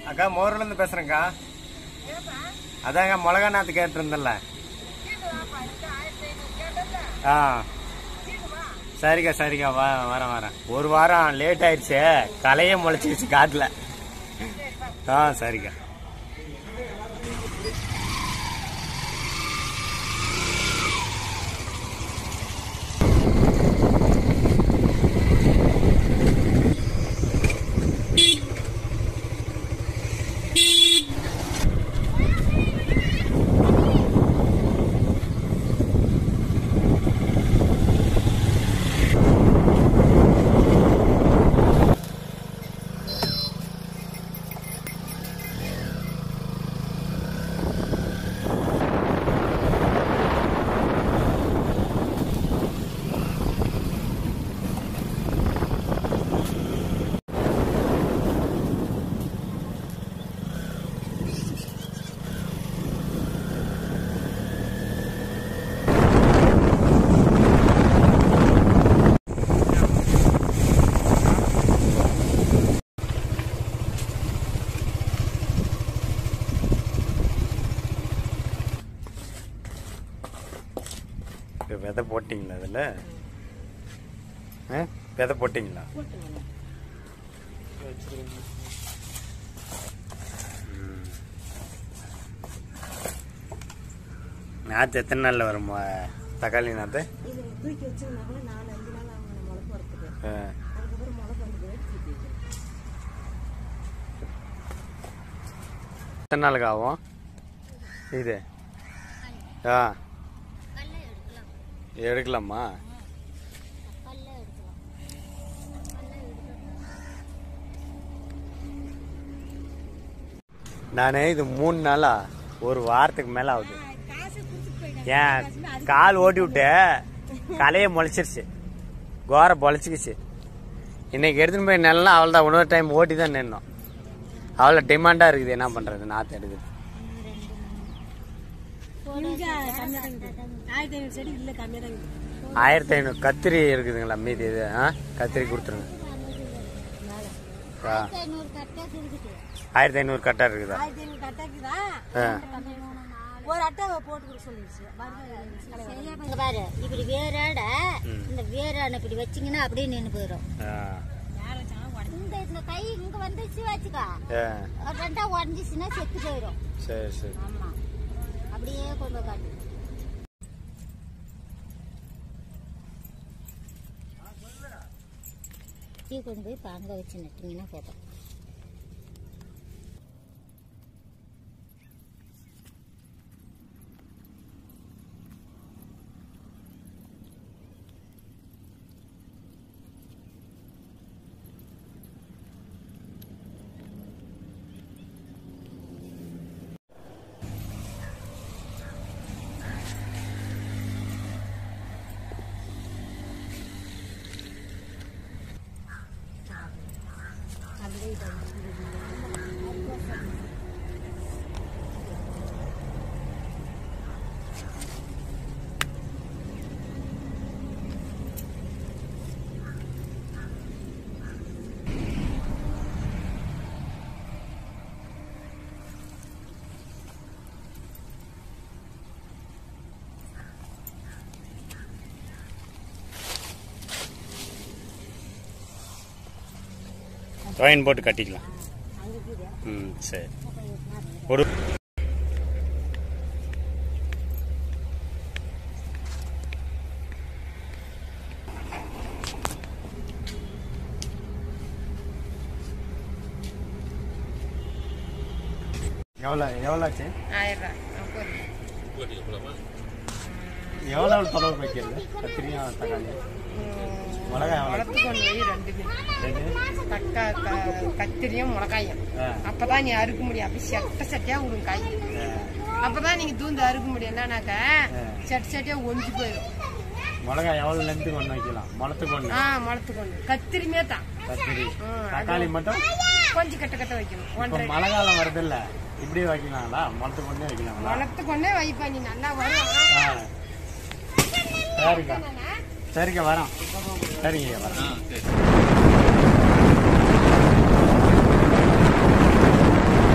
அக்கா மோரில் இருந்து பேசுறேங்க்கா அதாங்க மிளகா நாத்து கேட்டிருந்தேன்ல ஆ சரிக்கா சரிக்கா வா வரேன் வரேன் ஒரு வாரம் லேட் ஆயிடுச்சு களையே முளைச்சிருச்சு காட்டுல ஆ சரிக்கா இப்ப விதை போட்டிங்களா அதில் ஆ விதை போட்டிங்களா ம். நாற்று எத்தனை நாளில் வரும் மொ- தக்காளி நாற்று இது தூக்கி வச்சோம்னா கூட நாலு அஞ்சு நாள் ஆகும் முளை போகிறதுக்கு ஆ. அதுக்கப்புறம் முளை வந்து தூக்கி வைக்கணும் எத்தனை நாளுக்கு ஆகும் இது ஆ எடுக்கலாமா நான் இது மூணு நாளா ஒரு வாரத்துக்கு மேல ஆகுது காசு கொடுத்துட்டு போயிட்டேன் ஏன் கால் ஓட்டி விட்டு கலையை முளைச்சிருச்சு கோரை பொழைச்சிக்கிச்சு இன்னைக்கு எடுத்துன்னு போய் நெல்லாம் அவள் தான் இன்னொரு டைம் ஓட்டி தான் நின்னோம் அவ்வளோ டிமாண்டாக இருக்குது என்ன பண்ணுறது நாற்று எடுக்குது இங்க கம்மியாக தான் இருக்குது ஆயிரத்தி ஐநூறு செடி இல்லை கம்மியாக தான் இருக்குது ஆயிரத்தி ஐநூறு கத்திரி இருக்குதுங்களா மீதி இது ஆ கத்திரி கொடுத்துருங்க ஆ ஆயிரத்தி ஐநூறு கட்டா இருக்குதா ஆயிரத்தி ஐநூறு கட்டாக்குதா ஆ ஒரு அட்டை போட்டு கொடுக்க சொல்லிடுச்சு மருந்து இங்க பாரு இப்படி வேரோட இந்த வேரான இப்படி வச்சீங்கன்னா அப்படியே நின்று போயிடும் ஆ இந்த இந்த கை இங்க வந்துச்சு வச்சுக்கோ ஆ ரெண்டா உடஞ்சிச்சுன்னா செத்து போயிடும் சரி சரி ஆமா அப்படியே கொண்டு போய் காட்டு டீ கொண்டு போய் பாங்க வச்சு நட்டிங்கன்னா போதும் காயின் போட்டு கட்டிக்கலாம் ம் சரி ஒரு எவ்வளோ எவ்வளோ ஆச்சு ஆயிரம் எவ்வளோ தொலைவு வைக்கிறது கத்திரியும் தக்காளி மிளகாய் எவ்வளோ கொண்டு போய் ரெண்டு ரெண்டு தக்கா க- கத்திரியும் மிளகாயும் ஆ அப்பதான் நீ அறுக்க முடியும் அப்படி சட்ட சட்டியா விடும் காய் அப்பதான் நீங்க தூந்து அறுக்க முடியும் என்னன்னாக்க சட்ட சட்டியா ஒஞ்சி போயிடும் மிளகாய் எவ்வளோ லென்த்துக்கு ஒன்று வைக்கலாம் முளத்துக்கு ஒன்று ஆ முளத்து கொண்டு கத்திரிமே தான் கத்திரி ம், தக்காளி மட்டும் கொஞ்சம் கட்ட கட்ட வைக்கணும் இப்போ ஒன்றரை மழை காலம் வருது இல்ல இப்படி வைக்கலாங்களா முளத்துக்கு ஒன்றே வைக்கலாங்களா முளத்து கொண்டே வைப்பா நீ நல்லா வரும் ஆ. சரிக்கா சரிக்கா வரோம் சரிங்க வரோம்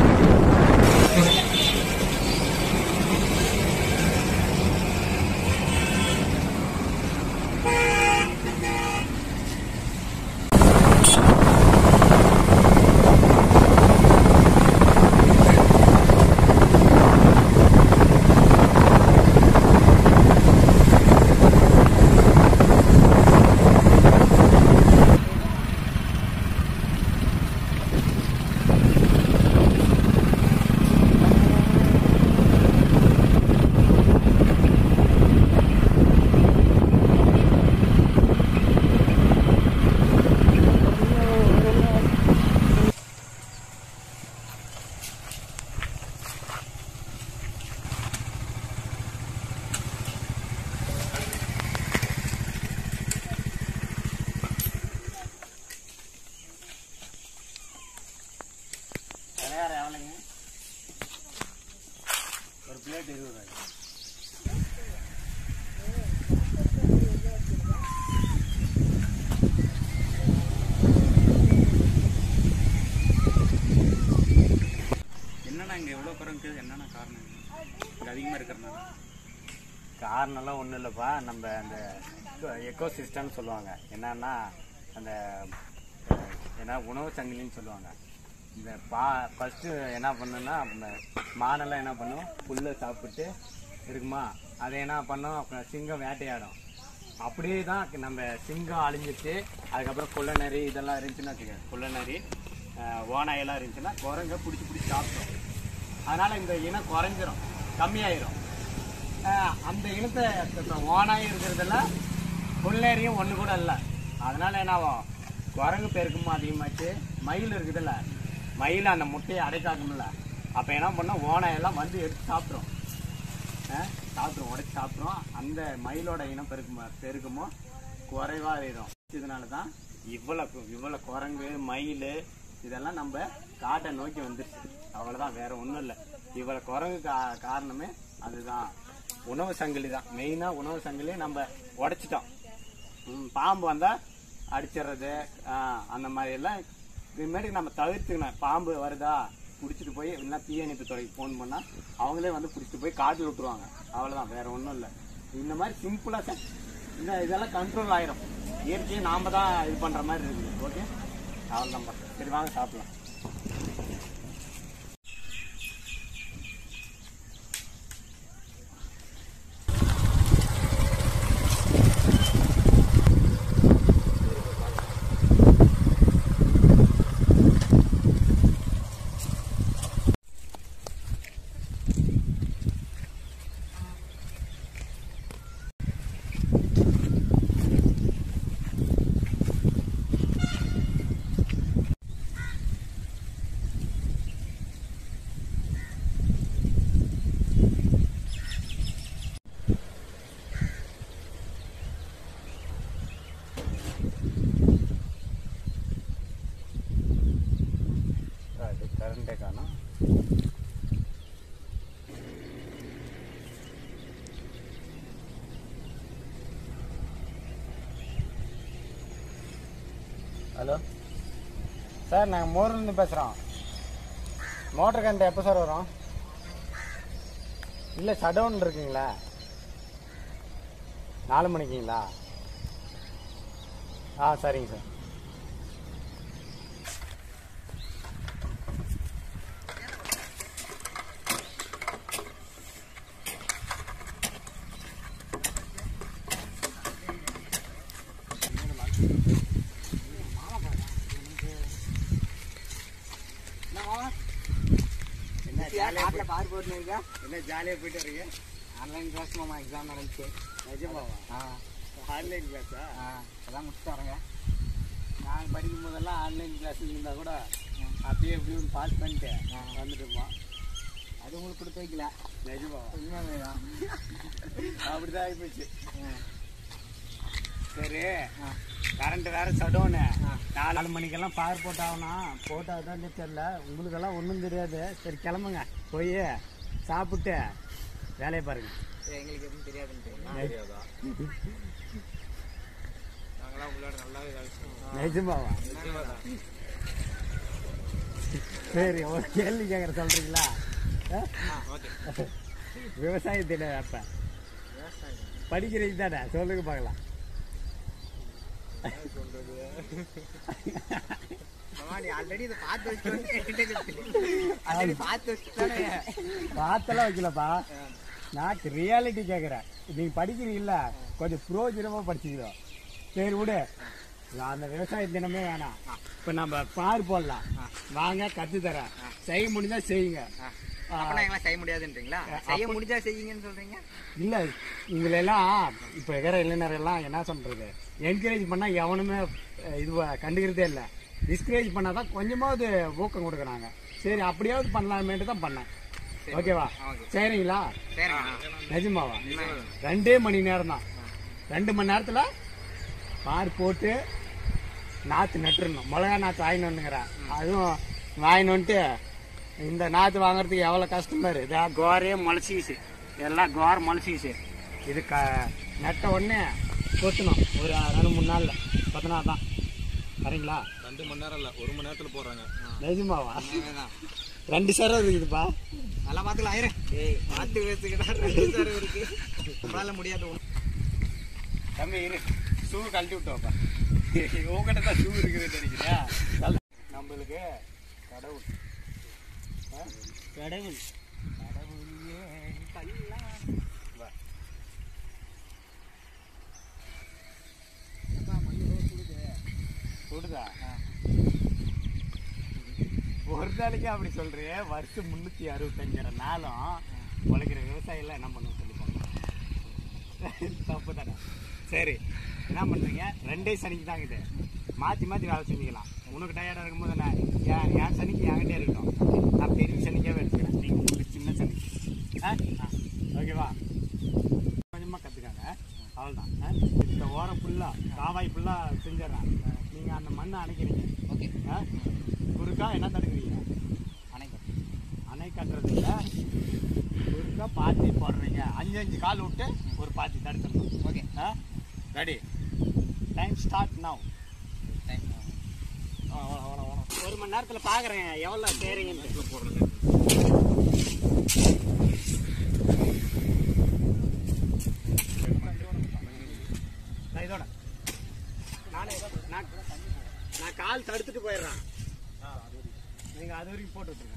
காரணம்லாம் ஒன்றும் இல்லைப்பா நம்ம அந்த எக்கோ சிஸ்டம்னு சொல்லுவாங்க என்னன்னா அந்த அஹ், என்ன உணவு சங்கிலின்னு சொல்லுவாங்க இந்த பா ஃபஸ்ட்டு என்ன பண்ணுன்னா அந்த மாடெல்லாம் என்ன பண்ணும் புல்லை சாப்பிட்டு இருக்குமா அதை என்ன பண்ணும் அப்புறம் சிங்கம் வேட்டையாடும் அப்படியே தான் நம்ம சிங்கம் அழிஞ்சிட்டு அதுக்கப்புறம் குள்ள நரி இதெல்லாம் இருந்துச்சுன்னா வச்சுக்க குள்ள நரி அஹ், ஓநாயெல்லாம் இருந்துச்சுன்னா குரங்க பிடிச்சி பிடிச்சி சாப்பிடும் அதனால இந்த இனம் குறைஞ்சிரும் கம்மியாயிரும் ஆஹ் அந்த இனத்தை இப்ப ஓனாய் இருக்கிறதெல்லாம் புல்லேரியும் ஒன்று கூட இல்லை அதனால என்ன ஆகும் குரங்கு பெருக்கமும் அதிகமாச்சு மயில் இருக்குதுல்ல மயில் அந்த முட்டையை அடைக்காக்கும்ல அப்போ என்ன பண்ணோம் ஓனாயெல்லாம் வந்து எடுத்து சாப்பிட்ரும் சாப்பிட்ரும் உடைச்சு சாப்பிட்ரும் அந்த மயிலோட இனம் பெருக்குமோ பெருக்கமோ குறைவாக இருக்கும் இதனால தான் இவ்வளோ இவ்வளோ குரங்கு மயில் இதெல்லாம் நம்ம காட்டை நோக்கி வந்துருச்சு அவ்வளோதான் வேற ஒன்றும் இல்லை இவ்வளோ குரங்கு கா காரணமே அதுதான் உணவு சங்கிலி தான் மெயினாக உணவு சங்கிலியை நம்ம உடைச்சிட்டோம் ம், பாம்பு வந்தால் அடிச்சிடுறது ஆ, அந்த மாதிரி எல்லாம் இதுமாரி நம்ம தவிர்த்துக்கணும் பாம்பு வருதா பிடிச்சிட்டு போய் இல்லைன்னா தீயணைப்பு துறைக்கு ஃபோன் பண்ணால் அவங்களே வந்து பிடிச்சிட்டு போய் காட்டில் விட்டுருவாங்க அவ்வளோதான் வேற ஒன்றும் இல்லை இந்த மாதிரி சிம்பிளாக இந்த இதெல்லாம் கண்ட்ரோல் ஆயிரும் இயற்கையை நாம தான் இது பண்ணுற மாதிரி இருக்குது ஓகே அவ்வளோதான்ப்பா சரி வாங்க சாப்பிடலாம் அது கரண்டே காணும் ஹலோ சார் நாங்கள் மோர்லேருந்து பேசுகிறோம் மோட்டர் கரண்ட் எப்போ சார் வரும் இல்லை ஷடவுன் இருக்குங்களா நாலு மணிக்குங்களா ஆ சரிங்க சார் என்ன ஜாலியாக பார் போட்டுருக்கா என்ன ஜாலியாக போயிட்டு வரீங்க ஆன்லைன் கிளாஸ் மாமா எக்ஸாம் நடந்துச்சு நிஜமாவா ஆ ஆன்லைன் கிளாஸா ஆ அதான் முடிச்சுட்டு வரேங்க நான் படிக்கும் போதெல்லாம் ஆன்லைன் கிளாஸ் இருந்தால் கூட அப்படியே எப்படி ஒன்று பாஸ் பண்ணிட்டு வந்துட்டுருப்போம் அது உங்களுக்கு கொடுத்து வைக்கல நிஜமாவா அப்படிதான் ஆகிப்போச்சு சரி கரண்ட் வேற சடவுனு நாலு மணிக்கெல்லாம் பவர் போட்டாகணும் போட்டாதான் தெரியல உங்களுக்கெல்லாம் ஒன்றும் தெரியாது சரி கிளம்புங்க போய் சாப்பிட்டு வேலையை பாருங்க எங்களுக்கு எதுவும் தெரியாதுன்னு நாங்களாம் உங்களோட நல்லாவே வேலை செய்வோம் நிஜமாவா சரி ஒரு கேள்வி கேட்குற சொல்றீங்களா ஆ? விவசாயத்தில அப்ப படிக்கிறீங்க தானே சொல்லுங்க பார்க்கலாம் மாமா நீ ஆல்ரெடி இதை பார்த்து வச்சுட்டு ஆல்ரெடி பார்த்து வச்சுட்டானே பார்த்தெல்லாம் வைக்கலப்பா நான் ரியாலிட்டி கேட்குறேன் நீங்க படிக்கிறீங்கல்ல கொஞ்சம் புரோஜனமா படிச்சுக்கிறோம் சரி விடு நான் அந்த விவசாய தினமே வேணாம் இப்போ நம்ம பார் போடலாம் வாங்க கத்து தரேன் செய்ய முடிஞ்சா செய்யுங்க ஆ, அப்பனா எங்களாம் செய்ய முடியாதுன்றீங்களா செய்ய முடிஞ்சா செய்யுங்கன்னு சொல்றீங்க இல்ல இவங்களெல்லாம் இப்ப இருக்கிற இளைஞர் எல்லாம் என்ன சொல்றது என்கரேஜ் பண்ணா எவனுமே அஹ், இது கண்டுக்கிறதே இல்ல டிஸ்கரேஜ் பண்ணாதான் கொஞ்சமாவது ஊக்கம் கொடுக்குறாங்க சரி அப்படியாவது பண்ணலாமேட்டு தான் பண்ணேன் ஓகேவா ஓகே. சரிங்களா சரிங்க நிஜமாவா ரெண்டே மணி நேரம் தான் ரெண்டு மணி நேரத்துல பார் போட்டு நாற்று நட்டுறணும் மிளகா நாற்று வாங்கின்னு வந்துங்கிறேன் அதுவும் வாங்கின்னு வந்துட்டு இந்த நாற்று வாங்குறதுக்கு எவ்வளோ கஷ்டமா இருக்கு இதான் கோரே முளைச்சிக்கிச்சு எல்லாம் கோர் முளைச்சிக்கிச்சு இது க நட்ட உடனே கொத்தணும் ஒரு ரெண்டு மூணு நாளில் கொத்தினா தான் சரிங்களா ரெண்டு மணி நேரம் இல்ல ஒரு மணி நேரத்துல போடுறாங்க நிஜமாவா ரெண்டு சரம் இருக்குதுப்பா நல்லா பாத்துக்கலாம் ஆயிரம் ஏய் பார்த்து பேசுக்கிட்டா ரெண்டு சாரம் இருக்கு நம்மளால முடியாது ஒண்ணு. தம்பி இரு ஷூ கழட்டி விட்டோப்பா உங்ககிட்ட தான் ஷூ இருக்குது நினைக்கிறியா கழ- நம்மளுக்கு கடவுள் ஆ? கடவுள் கடவுளே கல்லான். வா. சுடுதா ஒரு நாளைக்கு அப்படி சொல்றியே வருஷம் முன்னூத்தி அறுபத்தஞ்சரை நாளும் உழைக்கிற விவசாயிலாம் என்ன பண்ணுவோம் சொல்லி பாருங்க தப்பு தானே சரி என்ன பண்றீங்க ரெண்டே சனிக்கு தான் இது மாற்றி மாற்றி வேலை செஞ்சுக்கலாம் உனக்கு டயர்டாக இருக்கும்போது நான் என் என் சனிக்கு என்கிட்டே இருக்கட்டும் நான் பெரிய சனிக்காவே எடுத்துக்கிறேன் நீங்கள் உங்களுக்கு சின்ன சனிக்கு ஆ ஆ ஓகேவா கொஞ்சமாக கற்றுக்காங்க அவ்வளோதான் ஆ? இந்த ஓரம் ஃபுல்லாக காவாய் ஃபுல்லாக செஞ்சிடறேன் நீங்கள் அந்த மண்ணை அணைக்கிறீங்க ஓகே ஆ? குறுக்கா என்ன தடுக்கிறீங்க அனைக்கும் அணை கட்டுறது இல்ல குறுக்கா பாத்தி போடுறீங்க அஞ்சு அஞ்சு கால் விட்டு ஒரு பாத்தி தடுத்துடணும் okay ready time start now time ஒரு மணி நேரத்துல பாக்குறேன் எவ்வளவு செய்றீங்கன்னு நான் இதோட நானே நான் நான் கால் தடுத்துட்டு போயிடுறேன் நீங்க அது வரைக்கும் போட்டு விட்டுருங்க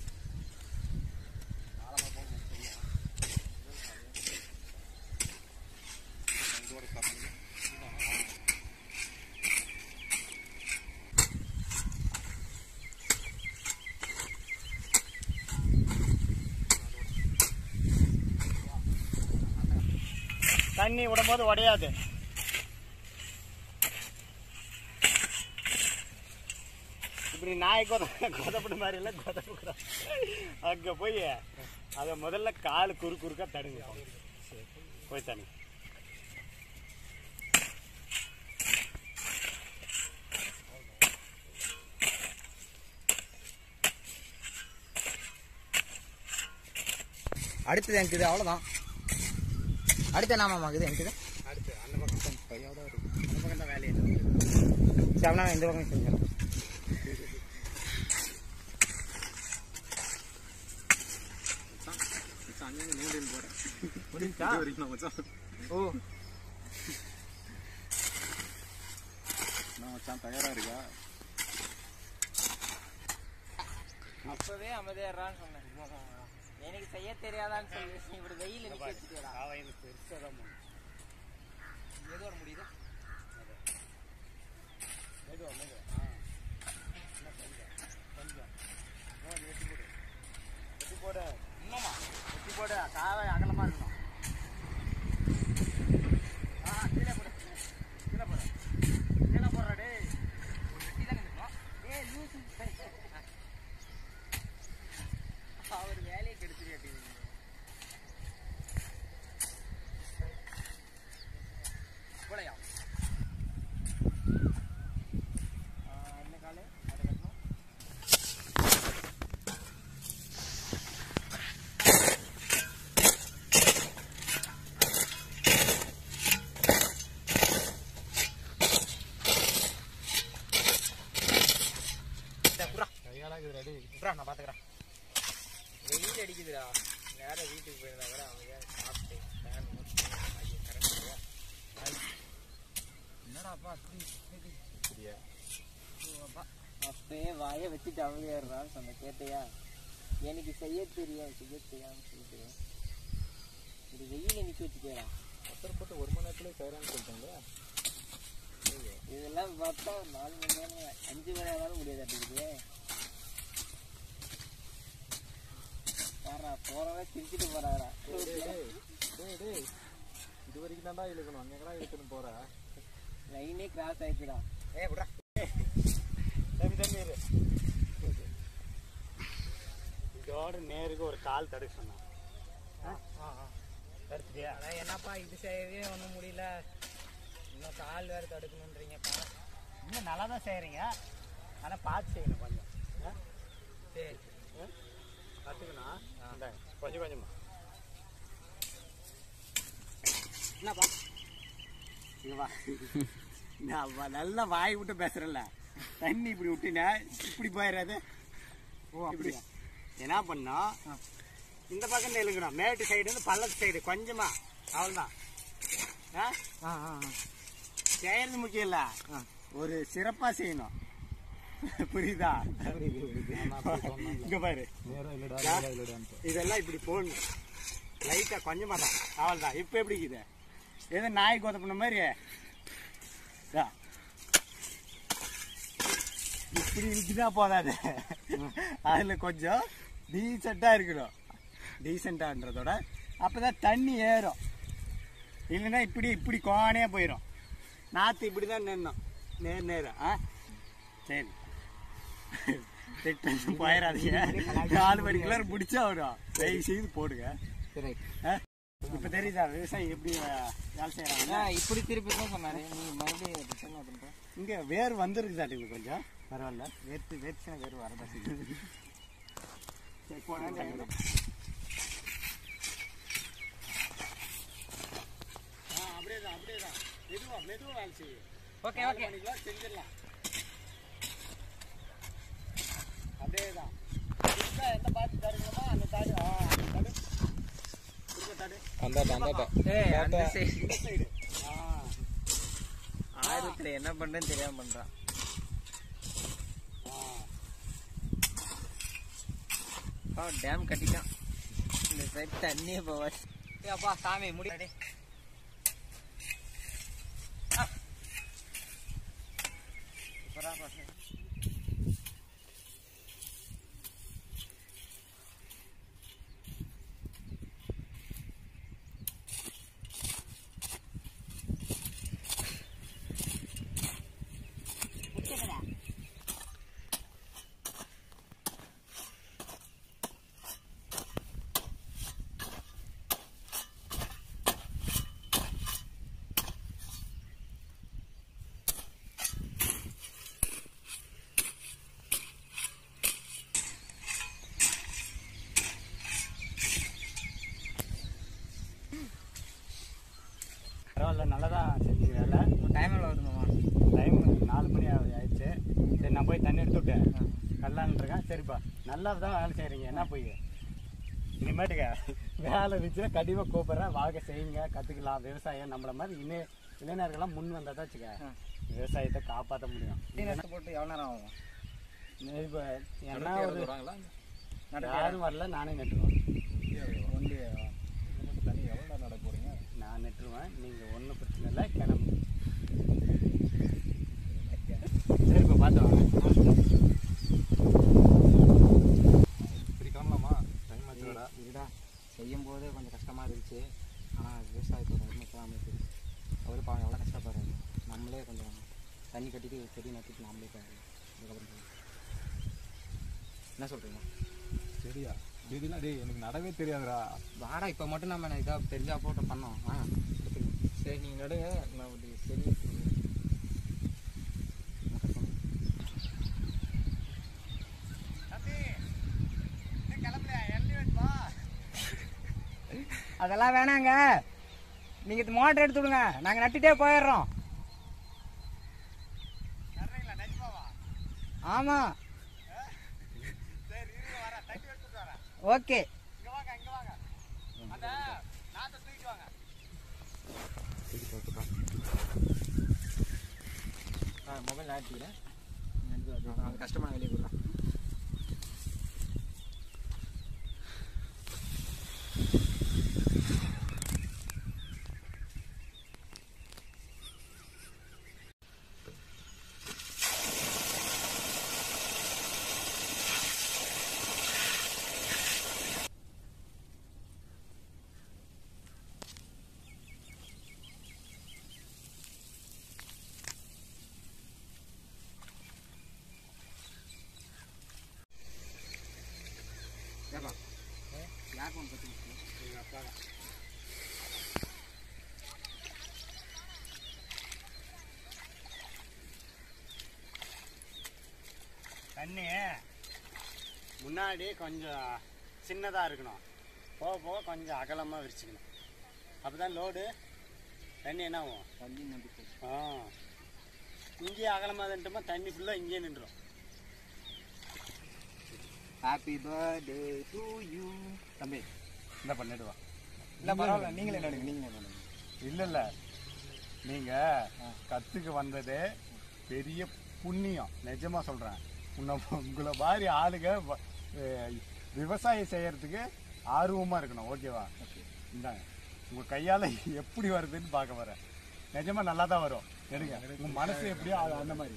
தண்ணி விடும்போது உடையாது இப்படி நாய் கொத கொதப்பட மாதிரி இல்லை கொதப்பட அங்கே போய் அதை முதல்ல கால் குறு குறுக்கா தடுங்க போய் தண்ணி அடுத்தது எனக்கு இது அவ்வளோதான் அடுத்து என்ன மாமா இது எனக்கு இது அடுத்து அந்த பக்கம் பையோட இருக்கு அந்த பக்கம் தான் வேலையை சரி அப்படின்னா இந்த பக்கம் செஞ்சிடலாம் ஓ அப்பவே அமைதியாடுறான்னு சொன்னேன் எனக்கு செய்ய தெரியாதான்னு சொல்லி இப்படி வெயில் நிக்க வச்சுட்டா காவாயில் பெருசாக தான் போகணும் எதோட முடியுது மெதுவா மெதுவா ஆ இன்னும் கொஞ்சம் கொஞ்சம் இன்னும் வெட்டி போடு வெட்டி போடு இன்னுமா வெட்டி போடு காவாய் அகலமாக இருக்கணும் ஆ கீழே போடு கீழே போடு கீழே போடுறா டேய் ஏய் லூசு அவர் வேலையை கெடுத்துட்டு போலையா என்ன காலு அதை கட்டணும் கையாளாக ரெடி புறா நான் பார்த்துக்கிறேன் வெயில் அடிக்குதுடா நேரம் வீட்டுக்கு போயிருந்தா கூட அமைதியா சாப்பிட்டு ஃபேன் ஐயோ கரெக்ட் என்னடாப்பா அப்படி சரியா அப்பயே வாயை வச்சுட்டு அமைதியாடுறான்னு சொன்ன கேட்டையா எனக்கு செய்ய தெரியும் செய்ய தெரியாம சொல்லிட்டு இது வெயில நிக்க வச்சுட்டேடா ஒருத்தர் போட்டு ஒரு மணி நேரத்துல செய்கிறான்னு சொல்லிட்டாங்க இதெல்லாம் பார்த்தா நாலு மணி நேரம் அஞ்சு மணி நேரம் முடியாது அப்படிங்குது பாரா போறவங்க சிரிச்சுட்டு போறாரா டேய் டேய் இது வரைக்கும் தான்டா இழுக்கணும் அங்கே எங்கடா இழுக்கணும் போற லைனே கிராஸ் ஆயிடுச்சுடா ஏ விட்றா தம்பி தம்பி இரு இதோட நேருக்கு ஒரு கால் தடுக்க சொன்னான் தடுத்துட்டியா அதான் என்னப்பா இது செய்யவே ஒன்றும் முடியல இன்னும் கால் வேற தடுக்கணுன்றீங்கப்பா இன்னும் நல்லா தான் செய்கிறீங்க ஆனால் பார்த்து செய்யணும் கொஞ்சம் ஆ? சரி ஆ? கற்றுக்கணும் இந்த கொஞ்சம் கொஞ்சமா என்னப்பா இங்க வா நான் வ- நல்லா வாய் விட்டு பேசுறேன்ல தண்ணி இப்படி விட்டுனா இப்படி போயிடாது ஓ அப்படியா என்ன பண்ணோம் இந்த பக்கம் தான் இழுக்கணும் மேட்டு சைடு வந்து பள்ளத்து சைடு கொஞ்சமா அவ்வளோதான் ஆ ஆ ஆ ஆ. செய்யறது முக்கியம் இல்ல ஒரு சிறப்பா செய்யணும் புரியுதா இங்க பாரு இதெல்லாம் இப்படி போடணும் லைட்டா கொஞ்சமா தான் அவ்வளவுதான் இப்ப எப்படி இருக்குது ஏதோ நாய் கொதப்பின மாதிரி இதா. இப்படி இருக்குதா போதாது அதுல கொஞ்சம் டீசெண்டா இருக்கணும் டீசெண்டான்றதோட அப்பதான் தண்ணி ஏறும் இல்லைன்னா இப்படி இப்படி கோணையா போயிடும் நாற்று இப்படி தான் நின்னோம் நேர் நேரா ஆ சரி திட்டம் போயிடாதீங்க நாலு மணிக்கெல்லாம் பிடிச்சா வரும் தயவு செய்து போடுங்க சரி ஆ? இப்ப தெரியுதா விவசாயி எப்படி அஹ், வேலை செய்யறாங்க ஆ, இப்படி திருப்பி தான் சொன்னாரு நீங்க மறுபடியும் ரிட்டர்ன் பண்ணுறேன் இங்க வேர் வந்துருக்குதாட்டுங்க கொஞ்சம் பரவாயில்ல வேர்த்து வேர்த்துனா வேர் வரதா செய்யுது சரி, போடுங்க. ஆ, அப்படியேதான் அப்படியேதான் மெதுவா மெதுவா வேலை செய்யும் ஓகே ஓகே மணிக்கெல்லாம் செஞ்சிடலாம் அப்படியேதான் புதுசா எந்த பாத்து தருங்களோ அந்த தாடு ஆ அந்த தாடு திரும்ப தாடு ஏய் அந்த சைடு இந்த சைடு ஆ ஆயிரத்துல என்ன பண்றேன்னு தெரியாம பண்றான் ஆ ஆ டேம் கட்டிட்டான் இந்த சைடு தண்ணியே போவாது ஏய் அப்பா சாமி முடி பரவாயில்ல நல்லதா செஞ்சீங்க வேலை டைம் எவ்வளோ வருது மாமா டைம் நாலு மணி ஆகுது ஆயிடுச்சு சரி நான் போய் தண்ணி எடுத்து விட்டேன் கல்லான்னு இருக்கேன் சரிப்பா நல்லா தான் வேலை செய்கிறீங்க என்ன போய் இனிமேட்டுக்க வேலை இருந்துச்சுன்னா கண்டிப்பாக கூப்பிட்றேன் வாங்க செய்யுங்க கற்றுக்கலாம் விவசாயம் நம்மள மாதிரி இணை இளைஞர்கள்லாம் முன் வந்தால் தான் வச்சுக்க விவசாயத்தை காப்பாற்ற முடியும் நட்டு போட்டு எவ்வளோ நேரம் ஆகும் இப்போ என்ன ஒரு யாரும் வரல நானே நட்டுருவேன் நான் நட்டுருவேன் நீங்கள் ஒன்றும் பிரச்சனை இல்லை கிளம்பு சரி இப்போ பார்த்து வாங்க இதுதான் செய்யும் போதே கொஞ்சம் கஷ்டமா இருந்துச்சு ஆனால் விவசாயத்தோட அருமை தான் அமைப்பு அவரு பாவம் எவ்வளோ கஷ்டப்படுறாரு நம்மளே கொஞ்சம் தண்ணி கட்டிட்டு செடி நட்டுட்டு நாமளே பாருங்க இதுக்கப்புறம் போய். என்ன சொல்றீங்க சரியா இதெல்லாம் டேய் எனக்கு நடவே தெரியாதுடா வாடா இப்போ மட்டும் நம்ம இதாக தெரிஞ்சா போட்டு பண்ணோம் ஆ சரி நீங்கள் நடுங்க நான் அப்படி சரி அதெல்லாம் வேணாங்க நீங்க இது மோட்டர் எடுத்து விடுங்க நாங்க நட்டுட்டே போயிடுறோம் ஆமா ஓகே மொபைல் ஆட்டிக்கிறேன் அது கஷ்டமாக வெளியே கொடுறேன் ಯಾಕೆ ಒಂದು தண்ணி முன்னாடி கொஞ்சம் சின்னதாக இருக்கணும் போக போக கொஞ்சம் அகலமாக விரிச்சுக்கணும் அப்போ தான் லோடு தண்ணி என்ன ஆகும் தண்ணி நம்பிக்கை ஆ இங்கேயே அகலமாக தண்டுமா தண்ணி ஃபுல்லாக இங்கேயே நின்றுடும் ஹாப்பி பர்த்டே டு யூ தம்பி இந்த பண்ணிடுவா இல்ல பரவாயில்ல நீங்களே நடுங்க நீங்களே நடுங்க இல்ல இல்ல நீங்க கத்துக்க வந்தது பெரிய புண்ணியம் நிஜமா சொல்றேன் உன்னை உங்களை மாதிரி ஆளுங்க வ- அஹ் விவசாயம் செய்யறதுக்கு ஆர்வமா இருக்கணும் ஓகேவா இந்தாங்க உங்க கையால எப்படி வருதுன்னு பார்க்க வரேன் நிஜமா நல்லா தான் வரும் எடுங்க உங்க மனசு எப்படியோ அது அந்த மாதிரி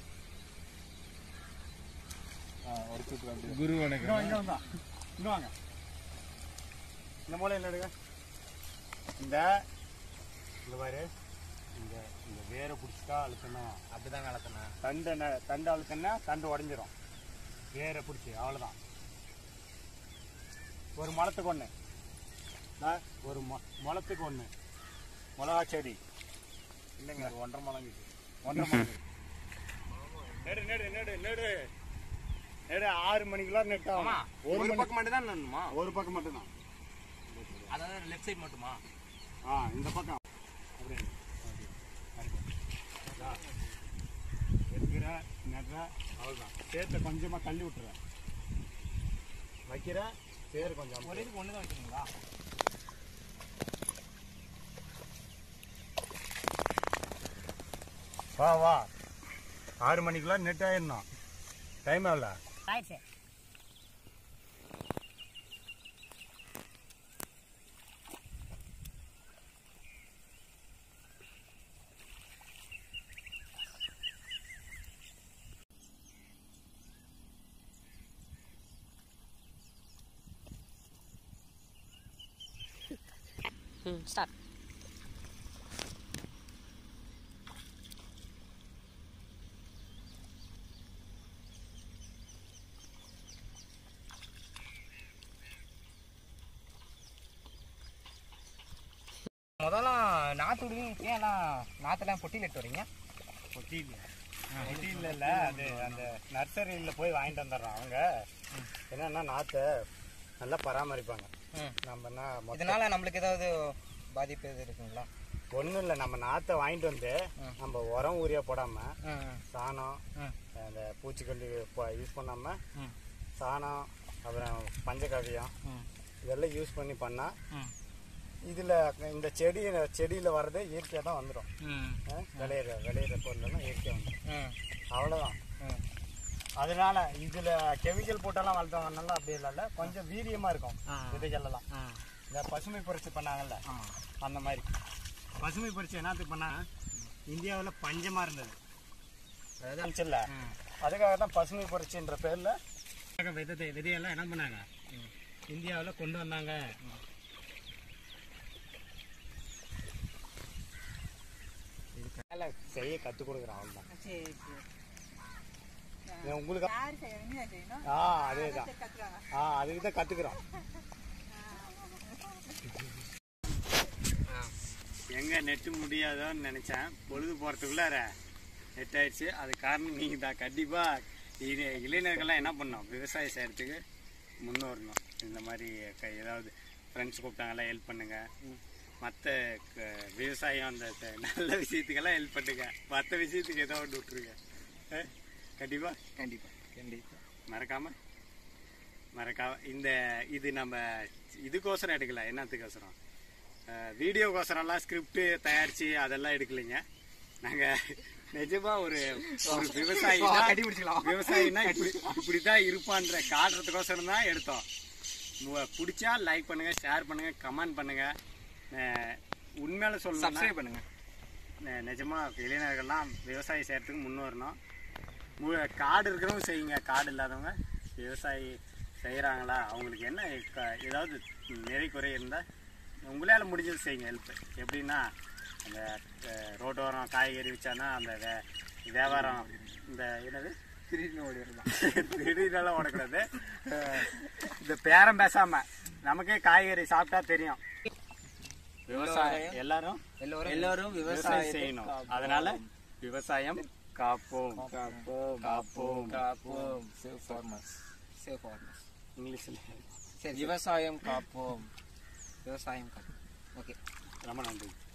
ஆ, ஒரு சுத்து அப்படி குரு இங்க வாங்க, இங்க வாங்க. இங்க வாங்க இந்த மூலையில் எடுங்க இந்த இந்த பாரு இந்த இந்த வேரை பிடிச்சிட்டா அழுத்தணும் அப்படிதான் வளர்த்தனா தண்டு ந- தண்டு அழுத்தனா தண்டு உடஞ்சிரும் வேரை பிடிச்சி அவ்வளோதான் ஒரு முளத்துக்கு ஒன்று ஒரு மொ- முளத்துக்கு ஒன்று மிளகா செடி இல்லைங்க ஒரு ஒன்றரை முளங்குது ஒன்றரை முளங்கு நெடு நெடு நெடு நெடு நெடு ஆறு மணிக்குள்ள நெட்டாகும் ஒரு ஒரு மணி பக்கம் மட்டும் தான் நடணுமா ஒரு பக்கம் மட்டும்தான் அதாவது லெஃப்ட் சைடு மட்டுமா ஆ இந்த பக்கம் அப்படி எடுக்கிற நடுற அவ்வளோதான் சேர்த்த கொஞ்சமாக தள்ளி விட்டுற வைக்கிற சேர் கொஞ்சம் ஒரு இதுக்கு ஒன்று தான் வச்சுருங்களா வா வா ஆறு மணிக்குள்ள நெட் ஆயிடணும் டைம் எவ்வளோ ஆயிடுச்சு ம் ஸ்டார்ட் முதல்ல நாற்று விடுவீங்க ஏன் எல்லாம் நாற்றுலாம் பொட்டியில் எட்டு வரீங்க பொட்டி இல்லையா பொட்டி இல்லை இல்லை அது அந்த நர்சரியில் போய் வாங்கிட்டு வந்துடுறோம் அவங்க என்னன்னா நாற்றை நல்லா பராமரிப்பாங்க ம். நம்மனா மொத்த இதனால நம்மளுக்கு ஏதாவது பாதிப்பு எது இருக்குங்களா ஒன்றும் இல்லை நம்ம நாற்றை வாங்கிட்டு வந்து நம்ம உரம் ஊரியா போடாமல் ம் சாணம் ம். அந்த பூச்சிக்கொல்லி யூஸ் பண்ணாமல் ம். சாணம் அப்புறம் பஞ்சகாவியம் ம். இதெல்லாம் யூஸ் பண்ணி பண்ணால் ம். இதில் இந்த செடி செடியில் வர்றது இயற்கையாக தான் வந்துடும் ம் விளையிற விளையிற பொருளெல்லாம் இயற்கையாக வந்துடும் ம் அவ்வளோதான் ம் அதனால இதில் கெமிக்கல் போட்டெல்லாம் வளர்த்தவங்கனால அப்படி இல்லைல்ல கொஞ்சம் வீரியமாக இருக்கும் ஆ. விதைகள் எல்லாம் ம் இந்த பசுமை புரட்சி பண்ணாங்கல்ல ஆமாம் அந்த மாதிரி பசுமை புரட்சி என்னத்துக்கு பண்ணா இந்தியாவில் பஞ்சமாக இருந்தது இருந்துச்சுல்ல ம் அதுக்காக தான் பசுமை புரட்சின்ற பேரில் விதை விதையெல்லாம் என்ன பண்ணாங்க இந்தியாவில் கொண்டு வந்தாங்க வேலை செய்ய கற்றுக் கொடுக்குறேன் அவ்வளோதான் சரி சரி ஏன் உங்களுக்கு யார் செய்யணும் செய்யணும் ஆ அதே தான் ஆ அதுக்கு தான் கற்றுக்குறோம் எங்க நெட்டு முடியாதோன்னு நினைச்சேன் பொழுது போறதுக்குள்ளார நெட் ஆயிடுச்சு அது காரணம் நீங்க தான் கண்டிப்பா இது இளைஞர்கள்லாம் என்ன பண்ணோம் விவசாயம் செய்யறதுக்கு முன்னோரணும் இந்த மாதிரி க- ஏதாவது ஃப்ரெண்ட்ஸ் கூப்பிட்டாங்கலாம் ஹெல்ப் பண்ணுங்க மற்ற விவசாயம் அந்த த- நல்ல விஷயத்துக்கெல்லாம் ஹெல்ப் பண்ணுங்க மற்ற விஷயத்துக்கு ஏதோ ஒன்று விட்டுருங்க ஆ? கண்டிப்பா கண்டிப்பா கண்டிப்பா மறக்காம மறக்காம இந்த இது நம்ம இதுக்கோசரம் எடுக்கல என்னத்துக்கோசரம் அஹ், வீடியோக்கோசரம்லாம் ஸ்கிரிப்ட் தயாரிச்சு அதெல்லாம் எடுக்கலைங்க நாங்க நிஜமா ஒரு ஒரு விவசாயினா கட்டி பிடிச்சிக்கலாம். விவசாயினா இப்படி இப்படிதான் இருப்பான்ற காட்டுறதுக்கோசரம் தான் எடுத்தோம் மு- பிடிச்சா லைக் பண்ணுங்க ஷேர் பண்ணுங்க கமெண்ட் பண்ணுங்க அஹ், உண்மையில சொல்லணும் சப்ஸ்கிரைப் பண்ணுங்க நெ- நிஜமா இளைஞர்கள்லாம் விவசாயம் செய்யறதுக்கு முன் வரணும் மு- காடு இருக்கிறவங்க செய்யுங்க காடு இல்லாதவங்க விவசாயி செய்கிறாங்களா அவங்களுக்கு என்ன க- ஏதாவது நிறை குறை இருந்தால் உங்களால் முடிஞ்சது செய்யுங்க ஹெல்ப் எப்படின்னா அந்த அஹ், ரோட்டோரம் காய்கறி வச்சானா அந்த வே வியாபாரம் இந்த என்னது திடீர்னு ஓடி வரலாம் திடீர்னெல்லாம் ஓடக்கூடாது அஹ், இந்த பேரம் பேசாம நமக்கே காய்கறி சாப்பிட்டா தெரியும் விவசாயம் எல்லாரும் எல்லோரும் எல்லாரும் விவசாயம் செய்யணும் அதனால விவசாயம் காப்போம் காப்போம் காப்போம் காப்போம் சேவ் ஃபார்மர்ஸ் சேவ் ஃபார்மர்ஸ் இங்கிலீஷ்ல சரி விவசாயம் காப்போம் விவசாயம் காப்போம் ஓகே ரொம்ப நன்றி